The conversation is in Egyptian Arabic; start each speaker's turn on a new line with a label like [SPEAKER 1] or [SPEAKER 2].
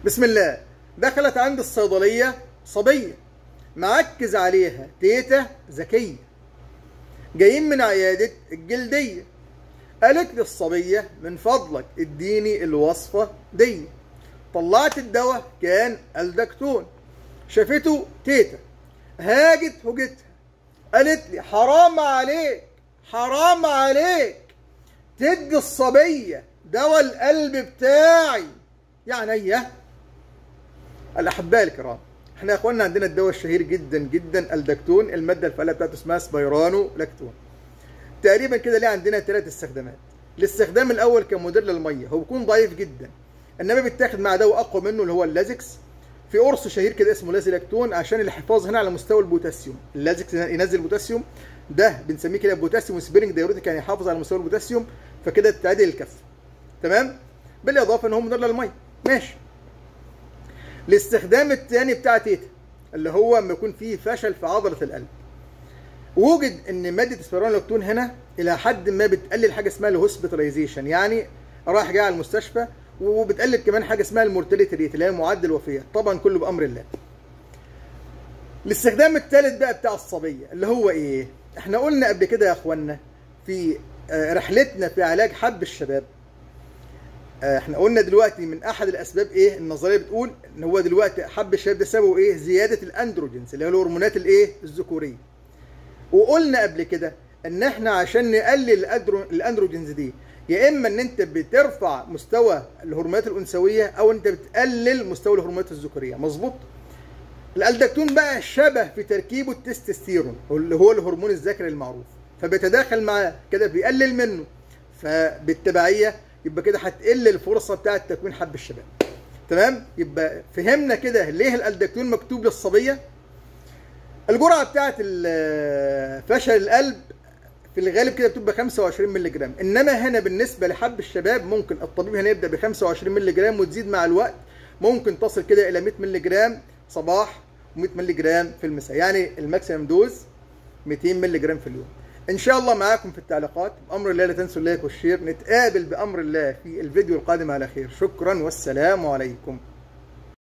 [SPEAKER 1] بسم الله دخلت عند الصيدلية صبية معكز عليها تيتا ذكية جايين من عيادة الجلدية قالت للصبية من فضلك اديني الوصفة دي طلعت الدواء كان الدكتون شافته تيتا هاجت هجتها قالت لي حرام عليك حرام عليك تدي الصبية دواء القلب بتاعي يعني ايه الأحباء الكرام احنا يا اخوانا عندنا الدواء الشهير جدا جدا الدكتون المادة الفعالة بتاعته اسمها سبيرانو لاكتون تقريبا كده ليه عندنا ثلاث استخدامات الاستخدام الاول كمدير للميه هو بيكون ضعيف جدا انما بيتاخد مع دواء اقوى منه اللي هو اللازكس في قرص شهير كده اسمه لازيلاكتون عشان الحفاظ هنا على مستوى البوتاسيوم اللازكس ينزل البوتاسيوم ده بنسميه كده بوتاسيوم سبيرنج دايوريتيك يعني يحافظ على مستوى البوتاسيوم فكده تعدل الكفه تمام بالاضافه ان هو مضر للميه ماشي الاستخدام الثاني بتاع تيتا اللي هو لما يكون فيه فشل في عضله القلب وجد ان ماده اسبرانولاكتون هنا الى حد ما بتقلل حاجه اسمها الهوسبيتاليزيشن يعني رايح جاي على المستشفى وبتقلل كمان حاجه اسمها المورتاليتي ريت اللي هي معدل الوفيات طبعا كله بامر الله الاستخدام الثالث بقى بتاع الصبيه اللي هو ايه احنا قلنا قبل كده يا اخوانا في رحلتنا في علاج حب الشباب احنا قلنا دلوقتي من احد الاسباب ايه النظريه بتقول ان هو دلوقتي حب الشباب ده سببه ايه زياده الاندروجينز اللي هي الهرمونات الايه الذكوريه وقلنا قبل كده ان احنا عشان نقلل الاندروجينز دي يا اما ان انت بترفع مستوى الهرمونات الانثويه او انت بتقلل مستوى الهرمونات الذكوريه مظبوط الالدكتون بقى شبه في تركيبه التستوستيرون اللي هو الهرمون الذكري المعروف فبيتداخل معاه كده بيقلل منه فبالتبعيه يبقى كده هتقل الفرصه بتاعه تكوين حب الشباب تمام يبقى فهمنا كده ليه الالدكتون مكتوب للصبيه الجرعه بتاعه فشل القلب في الغالب كده بتبقى 25 مللي جرام انما هنا بالنسبه لحب الشباب ممكن الطبيب هنا يبدا ب 25 مللي جرام وتزيد مع الوقت ممكن تصل كده الى 100 مللي جرام صباح و100 مللي جرام في المساء يعني الماكسيمم دوز 200 مللي جرام في اليوم ان شاء الله معاكم في التعليقات بامر الله لا تنسوا اللايك والشير نتقابل بامر الله في الفيديو القادم على خير شكرا والسلام عليكم